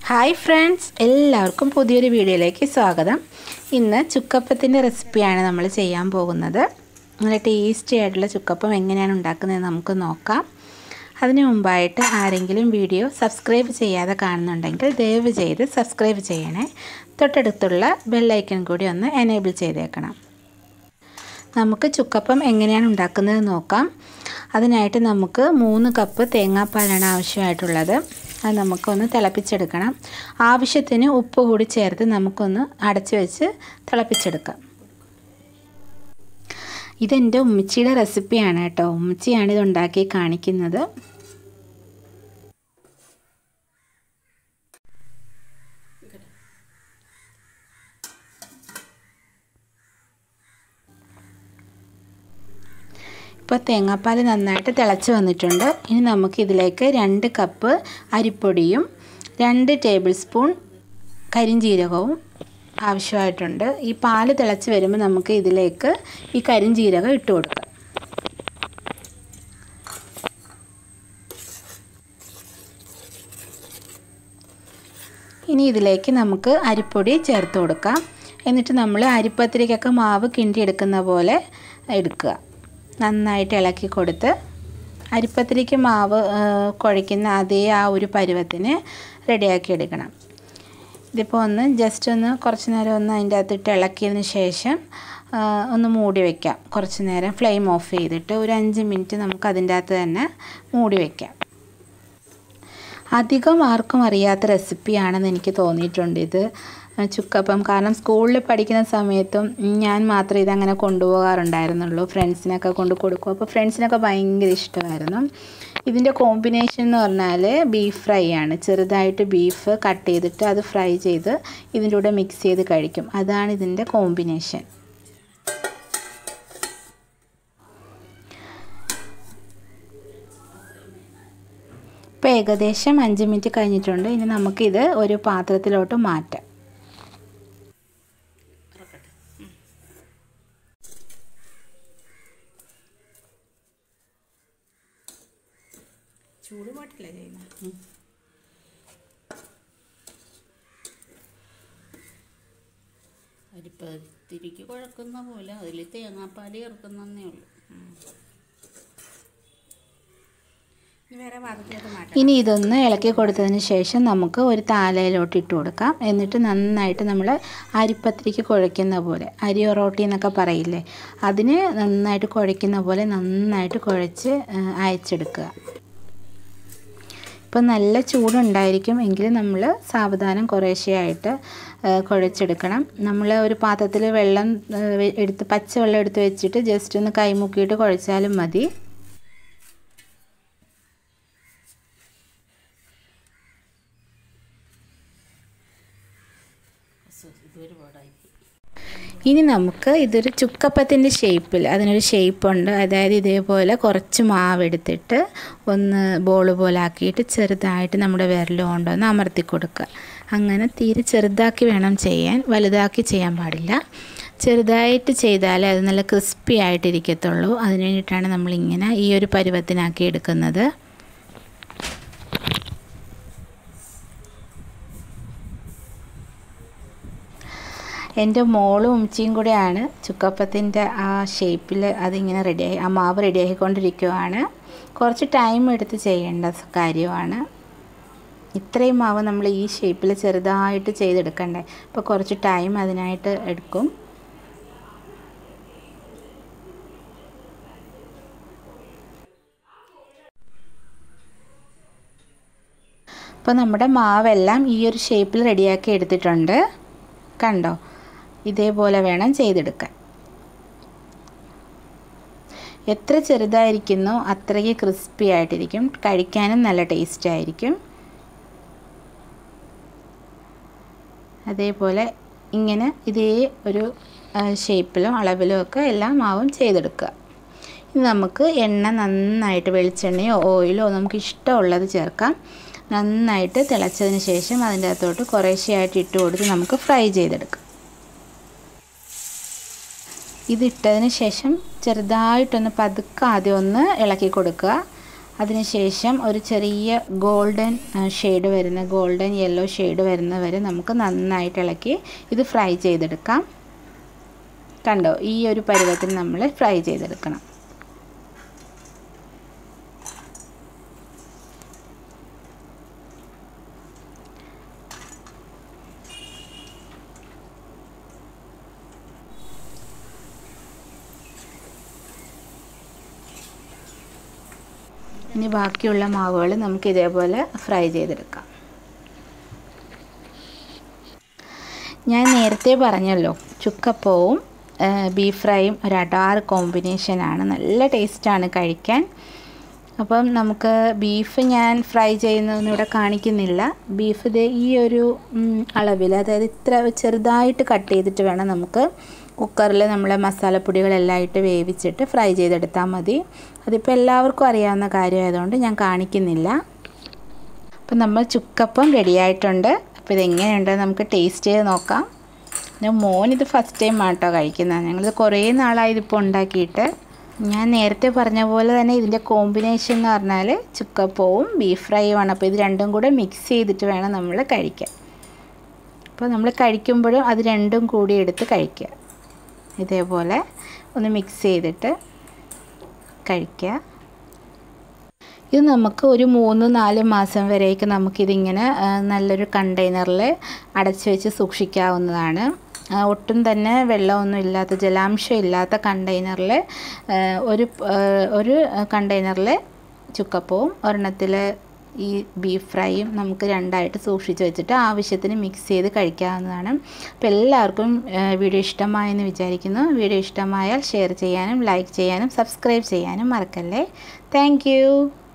hi friends എല്ലാവർക്കും പുതിയൊരു വീഡിയോയിലേക്ക് സ്വാഗതം ഇന്ന് ചുക്കപ്പത്തിൻ്റെ റെസിപ്പിയാണ് നമ്മൾ ചെയ്യാൻ പോകുന്നത് നല്ല ടേസ്റ്റി ആയിട്ടുള്ള ചുക്കപ്പം എങ്ങനെയാണ് ഉണ്ടാക്കുന്നത് നമുക്ക് നോക്കാം അതിനു മുമ്പായിട്ട് ആരെങ്കിലും വീഡിയോ സബ്സ്ക്രൈബ് ചെയ്യാതെ കാണുന്നുണ്ടെങ്കിൽ ദയവ് ചെയ്ത് സബ്സ്ക്രൈബ് ചെയ്യണേ തൊട്ടടുത്തുള്ള ബെല്ലൈക്കൺ കൂടി ഒന്ന് എനേബിൾ ചെയ്തേക്കണം നമുക്ക് ചുക്കപ്പം എങ്ങനെയാണ് ഉണ്ടാക്കുന്നത് നോക്കാം അതിനായിട്ട് നമുക്ക് മൂന്ന് കപ്പ് തേങ്ങാപ്പാലാണ് ആവശ്യമായിട്ടുള്ളത് അത് നമുക്കൊന്ന് തിളപ്പിച്ചെടുക്കണം ആവശ്യത്തിന് ഉപ്പ് കൂടി ചേർത്ത് നമുക്കൊന്ന് അടച്ചു വെച്ച് തിളപ്പിച്ചെടുക്കാം ഇതെൻ്റെ ഉമ്മച്ചിയുടെ റെസിപ്പിയാണ് കേട്ടോ ഉമ്മച്ചിയാണ് ഇത് ഉണ്ടാക്കി കാണിക്കുന്നത് ഇപ്പോൾ തേങ്ങാപ്പാൽ നന്നായിട്ട് തിളച്ച് വന്നിട്ടുണ്ട് ഇനി നമുക്ക് ഇതിലേക്ക് രണ്ട് കപ്പ് അരിപ്പൊടിയും രണ്ട് ടേബിൾ സ്പൂൺ കരിഞ്ജീരകവും ആവശ്യമായിട്ടുണ്ട് ഈ പാൽ തിളച്ച് വരുമ്പോൾ നമുക്ക് ഇതിലേക്ക് ഈ കരിഞ്ജീരകം ഇട്ട് കൊടുക്കാം ഇനി ഇതിലേക്ക് നമുക്ക് അരിപ്പൊടി ചേർത്ത് കൊടുക്കാം എന്നിട്ട് നമ്മൾ അരിപ്പത്തിരിക്കൊക്കെ മാവ് കിണ്ടിയെടുക്കുന്ന പോലെ എടുക്കുക നന്നായിട്ട് ഇളക്കി കൊടുത്ത് അരിപ്പത്തിരിക്ക് മാവ് കുഴയ്ക്കുന്ന അതേ ആ ഒരു പരുവത്തിന് റെഡിയാക്കി എടുക്കണം ഇതിപ്പോൾ ഒന്ന് ജസ്റ്റ് ഒന്ന് കുറച്ച് നേരം ഒന്ന് അതിൻ്റെ അകത്തിട്ട് ഇളക്കിയതിന് ശേഷം ഒന്ന് മൂടി വയ്ക്കാം കുറച്ച് നേരം ഫ്ലെയിം ഓഫ് ചെയ്തിട്ട് ഒരു അഞ്ച് മിനിറ്റ് നമുക്ക് അതിൻ്റെ അകത്ത് തന്നെ മൂടി വയ്ക്കാം അധികം ആർക്കും അറിയാത്ത റെസിപ്പിയാണെന്ന് എനിക്ക് തോന്നിയിട്ടുണ്ട് ഇത് ചുക്കപ്പം കാരണം സ്കൂളിൽ പഠിക്കുന്ന സമയത്തും ഞാൻ മാത്രമേ ഇതങ്ങനെ കൊണ്ടുപോകാറുണ്ടായിരുന്നുള്ളൂ ഫ്രണ്ട്സിനൊക്കെ കൊണ്ട് കൊടുക്കും അപ്പോൾ ഫ്രണ്ട്സിനൊക്കെ ഭയങ്കര ഇഷ്ടമായിരുന്നു ഇതിൻ്റെ കോമ്പിനേഷൻ എന്ന് പറഞ്ഞാൽ ബീഫ് ഫ്രൈ ആണ് ചെറുതായിട്ട് ബീഫ് കട്ട് ചെയ്തിട്ട് അത് ഫ്രൈ ചെയ്ത് ഇതിൻ്റെ കൂടെ മിക്സ് ചെയ്ത് കഴിക്കും അതാണ് ഇതിൻ്റെ കോമ്പിനേഷൻ ഇപ്പോൾ ഏകദേശം അഞ്ച് മിനിറ്റ് കഴിഞ്ഞിട്ടുണ്ട് ഇനി നമുക്കിത് ഒരു പാത്രത്തിലോട്ട് മാറ്റാം ചൂട് പാട്ടില്ല ചെയ്യുന്നത് അരിപ്പത്തിരിക്ക് കുഴക്കുന്ന പോലെ അതിൽ തേങ്ങാപ്പാൽ ചേർക്കുന്നേ ഉള്ളൂ വേറെ പാത്രത്തിലോട്ട് മാറ്റാം ഇനി ഇതൊന്ന് ഇളക്കി കൊടുത്തതിന് ശേഷം നമുക്ക് ഒരു താലയിലോട്ട് ഇട്ട് കൊടുക്കാം എന്നിട്ട് നന്നായിട്ട് നമ്മൾ അരിപ്പത്തിരിക്ക് കുഴയ്ക്കുന്ന പോലെ അരി ഒറോട്ടി എന്നൊക്കെ പറയില്ലേ അതിന് നന്നായിട്ട് കുഴയ്ക്കുന്ന പോലെ നന്നായിട്ട് കുഴച്ച് അയച്ചെടുക്കുക ഇപ്പം നല്ല ചൂടുണ്ടായിരിക്കും എങ്കിലും നമ്മൾ സാവധാനം കുറേശ്ശെയായിട്ട് കുഴച്ചെടുക്കണം നമ്മൾ ഒരു പാത്രത്തിൽ വെള്ളം എടുത്ത് പച്ചവെള്ളം എടുത്ത് വെച്ചിട്ട് ജസ്റ്റ് ഒന്ന് കൈമുക്കിയിട്ട് കുഴച്ചാലും മതി ഇനി നമുക്ക് ഇതൊരു ചുക്കപ്പത്തിൻ്റെ ഷേപ്പിൽ അതിനൊരു ഷേപ്പുണ്ട് അതായത് ഇതേപോലെ കുറച്ച് മാവ് എടുത്തിട്ട് ഒന്ന് ബോൾ പോലെ ആക്കിയിട്ട് ചെറുതായിട്ട് നമ്മുടെ വിരൽ കൊണ്ടൊന്ന് അമർത്തി കൊടുക്കുക അങ്ങനെ തീരെ ചെറുതാക്കി വേണം ചെയ്യാൻ വലുതാക്കി ചെയ്യാൻ പാടില്ല ചെറുതായിട്ട് ചെയ്താലേ അത് നല്ല ക്രിസ്പി ആയിട്ടിരിക്കത്തുള്ളൂ അതിന് വേണ്ടിയിട്ടാണ് നമ്മളിങ്ങനെ ഈ ഒരു പരുവത്തിനാക്കി എടുക്കുന്നത് എൻ്റെ മോളും ഉമ്മച്ചിയും കൂടെയാണ് ചുക്കപ്പത്തിൻ്റെ ആ ഷേപ്പിൽ അതിങ്ങനെ റെഡിയായി ആ മാവ് റെഡിയാക്കിക്കൊണ്ടിരിക്കുവാണ് കുറച്ച് ടൈം എടുത്ത് ചെയ്യേണ്ട കാര്യമാണ് ഇത്രയും മാവ് നമ്മൾ ഈ ഷേപ്പിൽ ചെറുതായിട്ട് ചെയ്തെടുക്കണ്ടേ അപ്പോൾ കുറച്ച് ടൈം അതിനായിട്ട് എടുക്കും അപ്പോൾ നമ്മുടെ മാവെല്ലാം ഈ ഒരു ഷേപ്പിൽ റെഡിയാക്കി എടുത്തിട്ടുണ്ട് കണ്ടോ ഇതേപോലെ വേണം ചെയ്തെടുക്കാൻ എത്ര ചെറുതായിരിക്കുന്നോ അത്രയ്ക്ക് ക്രിസ്പി ആയിട്ടിരിക്കും കഴിക്കാനും നല്ല ടേസ്റ്റ് ആയിരിക്കും അതേപോലെ ഇങ്ങനെ ഇതേ ഒരു ഷേപ്പിലും അളവിലും ഒക്കെ എല്ലാ മാവും ചെയ്തെടുക്കുക ഇനി നമുക്ക് എണ്ണ നന്നായിട്ട് വെളിച്ചെണ്ണയോ ഓയിലോ നമുക്ക് ഇഷ്ടമുള്ളത് ചേർക്കാം നന്നായിട്ട് തിളച്ചതിന് ശേഷം അതിൻ്റെ അകത്തോട്ട് കുറേശ്ശെയായിട്ട് ഇട്ട് കൊടുത്ത് നമുക്ക് ഫ്രൈ ചെയ്തെടുക്കാം ഇതിട്ടതിന് ശേഷം ചെറുതായിട്ടൊന്ന് പതുക്കെ ആദ്യം ഒന്ന് ഇളക്കി കൊടുക്കുക അതിനുശേഷം ഒരു ചെറിയ ഗോൾഡൻ ഷെയ്ഡ് വരുന്ന ഗോൾഡൻ യെല്ലോ ഷെയ്ഡ് വരുന്ന വരെ നമുക്ക് നന്നായിട്ട് ഇളക്കി ഇത് ഫ്രൈ ചെയ്തെടുക്കാം കണ്ടോ ഈ ഒരു പരുവത്തിൽ നമ്മൾ ഫ്രൈ ചെയ്തെടുക്കണം ഇനി ബാക്കിയുള്ള മാവുകൾ നമുക്ക് ഇതേപോലെ ഫ്രൈ ചെയ്തെടുക്കാം ഞാൻ നേരത്തെ പറഞ്ഞല്ലോ ചുക്കപ്പവും ബീഫ് ഫ്രൈയും ഒരു അടാർ കോമ്പിനേഷനാണ് നല്ല ടേസ്റ്റാണ് കഴിക്കാൻ അപ്പം നമുക്ക് ബീഫ് ഞാൻ ഫ്രൈ ചെയ്യുന്നതൊന്നും ഇവിടെ കാണിക്കുന്നില്ല ബീഫ് ഇത് ഈ ഒരു അളവിൽ അതായത് ഇത്ര ചെറുതായിട്ട് കട്ട് ചെയ്തിട്ട് വേണം നമുക്ക് കുക്കറിൽ നമ്മൾ മസാലപ്പൊടികളെല്ലാം ഇട്ട് വേവിച്ചിട്ട് ഫ്രൈ ചെയ്തെടുത്താൽ മതി അതിപ്പോൾ എല്ലാവർക്കും അറിയാവുന്ന കാര്യമായതുകൊണ്ട് ഞാൻ കാണിക്കുന്നില്ല അപ്പം നമ്മൾ ചുക്കപ്പം റെഡിയായിട്ടുണ്ട് അപ്പോൾ ഇതെങ്ങനെയുണ്ട് നമുക്ക് ടേസ്റ്റ് ചെയ്ത് നോക്കാം ഞാൻ മോൻ ഇത് ഫസ്റ്റ് ടൈം ആട്ടോ കഴിക്കുന്നത് ഞങ്ങളിത് കുറേ നാളായി ഇതിപ്പോൾ ഉണ്ടാക്കിയിട്ട് ഞാൻ നേരത്തെ പറഞ്ഞ പോലെ തന്നെ ഇതിൻ്റെ കോമ്പിനേഷൻ എന്ന് പറഞ്ഞാൽ ചുക്കപ്പവും ബീഫ് ഫ്രൈയുമാണ് അപ്പോൾ ഇത് രണ്ടും കൂടെ മിക്സ് ചെയ്തിട്ട് വേണം നമ്മൾ കഴിക്കാൻ അപ്പോൾ നമ്മൾ കഴിക്കുമ്പോഴും അത് രണ്ടും കൂടി എടുത്ത് കഴിക്കുക ഇതേപോലെ ഒന്ന് മിക്സ് ചെയ്തിട്ട് കഴിക്കുക ഇത് നമുക്ക് ഒരു മൂന്ന് നാല് മാസം വരേക്ക് നമുക്കിതിങ്ങനെ നല്ലൊരു കണ്ടെയ്നറിൽ അടച്ചു വെച്ച് സൂക്ഷിക്കാവുന്നതാണ് ഒട്ടും തന്നെ വെള്ളമൊന്നും ഇല്ലാത്ത ജലാംശം ഇല്ലാത്ത കണ്ടെയ്നറിൽ ഒരു ഒരു കണ്ടെയ്നറിൽ ചുക്കപ്പവും ഒരെണ്ണത്തിൽ ഈ ബീഫ് ഫ്രൈയും നമുക്ക് രണ്ടായിട്ട് സൂക്ഷിച്ച് വെച്ചിട്ട് ആവശ്യത്തിന് മിക്സ് ചെയ്ത് കഴിക്കാവുന്നതാണ് അപ്പോൾ എല്ലാവർക്കും വീഡിയോ ഇഷ്ടമായെന്ന് വിചാരിക്കുന്നു വീഡിയോ ഇഷ്ടമായാൽ ഷെയർ ചെയ്യാനും ലൈക്ക് ചെയ്യാനും സബ്സ്ക്രൈബ് ചെയ്യാനും മറക്കല്ലേ താങ്ക്